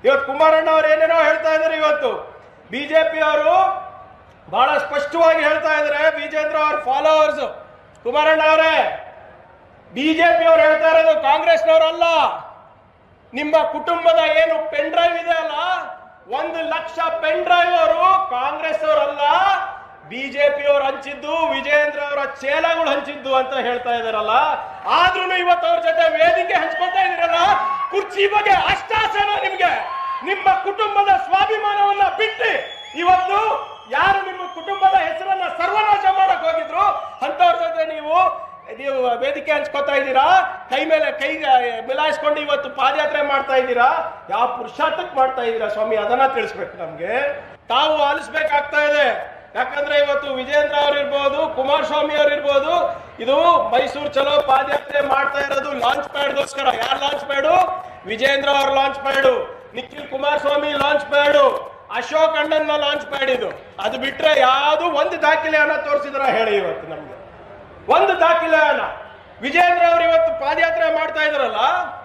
ಇವತ್ತು ಕುಮಾರಣ್ಣ ಅವ್ರು ಏನೇನೋ ಹೇಳ್ತಾ ಇದ್ದಾರೆ ಇವತ್ತು ಬಿಜೆಪಿ ಅವರು ಬಹಳ ಸ್ಪಷ್ಟವಾಗಿ ಹೇಳ್ತಾ ಇದ್ದಾರೆ ವಿಜೇಂದ್ರ ಅವ್ರ ಫಾಲೋವರ್ಸ್ ಕುಮಾರಣ್ಣ ಅವರೇ ಬಿಜೆಪಿ ಅವ್ರು ಹೇಳ್ತಾ ಇರೋದು ಕಾಂಗ್ರೆಸ್ನವರಲ್ಲ ನಿಮ್ಮ ಕುಟುಂಬದ ಏನು ಪೆನ್ ಡ್ರೈವ್ ಇದೆ ಅಲ್ಲ ಒಂದು ಲಕ್ಷ ಪೆನ್ ಡ್ರೈವ್ ಅವರು ಕಾಂಗ್ರೆಸ್ ಅವರಲ್ಲ ಬಿಜೆಪಿ ಅವರು ಹಂಚಿದ್ದು ವಿಜೇಂದ್ರ ಅವರ ಚೇಲಗಳು ಹಂಚಿದ್ದು ಅಂತ ಹೇಳ್ತಾ ಇದಾರಲ್ಲ ಆದ್ರೂ ಇವತ್ತು ಅವ್ರ ಜೊತೆ ವೇದಿಕೆ ಹಂಚ್ಕೊತಾ ಇದ್ದೀರಲ್ಲ ಕುರ್ಚಿ ಬಗ್ಗೆ ಅಷ್ಟಾಸನ ನಿಮ್ಗೆ ನಿಮ್ಮ ಕುಟುಂಬದ ಸ್ವಾಭಿಮಾನವನ್ನ ಬಿಟ್ಟು ಇವತ್ತು ಯಾರು ನಿಮ್ಮ ಕುಟುಂಬದ ಹೆಸರನ್ನ ಸರ್ವನಾಶ ಮಾಡಕ್ ಹೋಗಿದ್ರು ಅಂತವ್ರ ಜೊತೆ ನೀವು ನೀವು ವೇದಿಕೆ ಹಂಚ್ಕೋತಾ ಇದ್ದೀರಾ ಕೈ ಮೇಲೆ ಕೈ ಮಿಲಾಯಿಸ್ಕೊಂಡು ಇವತ್ತು ಪಾದಯಾತ್ರೆ ಮಾಡ್ತಾ ಇದ್ದೀರಾ ಯಾವ ಪುರುಷಾರ್ಥಕ್ಕೆ ಮಾಡ್ತಾ ಇದ್ದೀರಾ ಸ್ವಾಮಿ ಅದನ್ನ ತಿಳಿಸ್ಬೇಕು ನಮ್ಗೆ ತಾವು ಆಲಿಸ್ಬೇಕಾಗ್ತಾ ಇದೆ ಯಾಕಂದ್ರೆ ಇವತ್ತು ವಿಜೇಂದ್ರ ಅವ್ರು ಇರ್ಬೋದು ಕುಮಾರಸ್ವಾಮಿ ಅವ್ರು ಇರ್ಬೋದು ಇದು ಮೈಸೂರು ಚಲೋ ಪಾದಯಾತ್ರೆ ಮಾಡ್ತಾ ಇರೋದು ಲಾಂಚ್ ಪ್ಯಾಡ್ಗೋಸ್ಕರ ಯಾರು ಲಾಂಚ್ ಪ್ಯಾಡು ವಿಜೇಂದ್ರ ಅವ್ರ launch pad Nikhil Kumaraswamy launch pad Ashok ಅಣ್ಣನ ಲಾಂಚ್ ಪ್ಯಾಡ್ ಇದು ಅದು ಬಿಟ್ರೆ ಯಾವುದು ಒಂದು ದಾಖಲೆಯನ್ನ ತೋರಿಸಿದ್ರ ಹೇಳಿ ಇವತ್ತು ನಮ್ಗೆ ಒಂದು ದಾಖಲೆಯನ್ನ ವಿಜೇಂದ್ರ ಅವರು ಇವತ್ತು ಪಾದಯಾತ್ರೆ ಮಾಡ್ತಾ ಇದಾರಲ್ಲ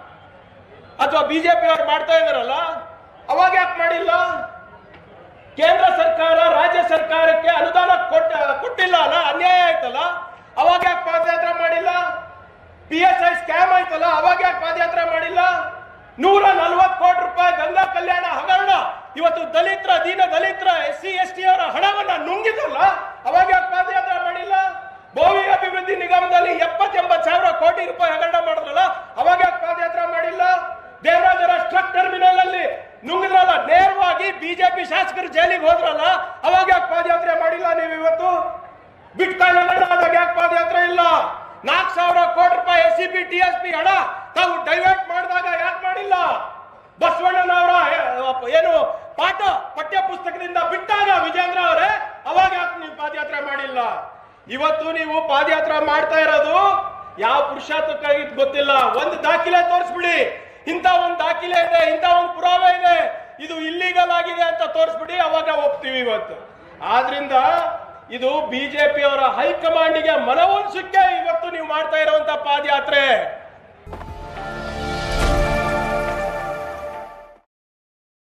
ಅಥವಾ ಬಿಜೆಪಿ ಅವ್ರು ಮಾಡ್ತಾ ಇದಾರಲ್ಲ ಅವಾಗ ಯಾಕೆ ಮಾಡಿಲ್ಲ ಕೇಂದ್ರ ಸರ್ಕಾರ ರಾಜ್ಯ ಸರ್ಕಾರಕ್ಕೆ ಅನುದಾನ ಕೊಟ್ಟ ಕೊಟ್ಟಿಲ್ಲ ಅಲ್ಲ ಅನ್ಯಾಯ ಆಯ್ತಲ್ಲ ಅವಾಗ ಯಾಕೆ ಪಾದಯಾತ್ರೆ ಮಾಡಿಲ್ಲ ಪಿ ಎಸ್ ಐ ಸ್ಕ್ಯಾಮ್ ಆಯ್ತಲ್ಲ ಅವಾಗ ಯಾಕೆ ಪಾದಯಾತ್ರೆ ಮಾಡಿಲ್ಲ ನೂರ ನಲ್ವತ್ತು ಕೋಟಿ ರೂಪಾಯಿ ಗಂಗಾ ಕಲ್ಯಾಣ ಹಗರಣ ಇವತ್ತು ದಲಿತರ ದೀನ ದಲಿತರ ಎಸ್ ಸಿ ಎಸ್ ಟಿ ಅವರ ಹಣವನ್ನ ನುಂಗಿದಲ್ಲ ಅವಾಗ ಯಾಕೆ ಪಾದಯಾತ್ರೆ ಮಾಡಿಲ್ಲ ಬೋವಿ ಅಭಿವೃದ್ಧಿ ನಿಗಮದಲ್ಲಿ ಎಪ್ಪತ್ತೆಂಬತ್ತು ಸಾವಿರ ಕೋಟಿ ರೂಪಾಯಿ ಹಗರಣ ಮಾಡಿದ್ರಲ್ಲ ಅವಾಗ ಯಾಕೆ ಪಾದಯಾತ್ರೆ ಮಾಡಿಲ್ಲ ದೇವರಾಜರ ಟ್ರಕ್ ಟರ್ಮಿನಲ್ ಅಲ್ಲಿ ನುಂಗಿದ್ರಲ್ಲ ನೇರವಾಗಿ ಬಿಜೆಪಿ ಶಾಸಕರು ಜೈಲಿಗೆ ಹೋದ್ರಲ್ಲ ಅವಾಗ ಯಾಕೆ ಪಾದಯಾತ್ರೆ ಮಾಡಿಲ್ಲ ನೀವು ಇವತ್ತು ಬಿಟ್ಕಾಯಿನ್ ಹಗರಣ ಆದಾಗ ಯಾಕೆ ಪಾದಯಾತ್ರೆ ಇಲ್ಲ ನಾಲ್ಕು ಸಾವಿರ ಕೋಟಿ ರೂಪಾಯಿ S C B T S P ಹಣ ತಾವು ಡೈವರ್ಟ್ ಮಾಡಿದಾಗ ಯಾಕೆ ಮಾಡಿಲ್ಲ ಬಸವಣ್ಣನವರ ಏನು ಪಾಠ ಪಠ್ಯ ಪುಸ್ತಕದಿಂದ ಬಿಟ್ಟಾಗ ವಿಜೇಂದ್ರ ಅವರೇ ಅವಾಗ ಯಾಕೆ ನೀವು ಪಾದಯಾತ್ರೆ ಮಾಡಿಲ್ಲ ಇವತ್ತು ನೀವು ಪಾದಯಾತ್ರೆ ಮಾಡ್ತಾ ಇರೋದು ಯಾವ ಪುರುಷಾರ್ಥಕ್ಕಾಗಿ ಗೊತ್ತಿಲ್ಲ ಒಂದು ದಾಖಲೆ ತೋರಿಸ್ಬಿಡಿ ಇಂಥ ಒಂದು ದಾಖಲೆ ಇದೆ ಇಂಥ ಒಂದು ಪುರಾವೆ ಇದೆ ಇದು ಇಲ್ಲಿಗಲ್ ಆಗಿದೆ ಅಂತ ತೋರಿಸ್ಬಿಡಿ ಅವಾಗ ಒಪ್ತೀವಿ ಇವತ್ತು ಆದ್ರಿಂದ ಇದು ಬಿಜೆಪಿ ಅವರ ಹೈಕಮಾಂಡಿಗೆ ಮನವೊಲಿಸಕ್ಕೆ ಇವತ್ತು ನೀವು ಮಾಡ್ತಾ ಇರುವಂತ ಪಾದಯಾತ್ರೆ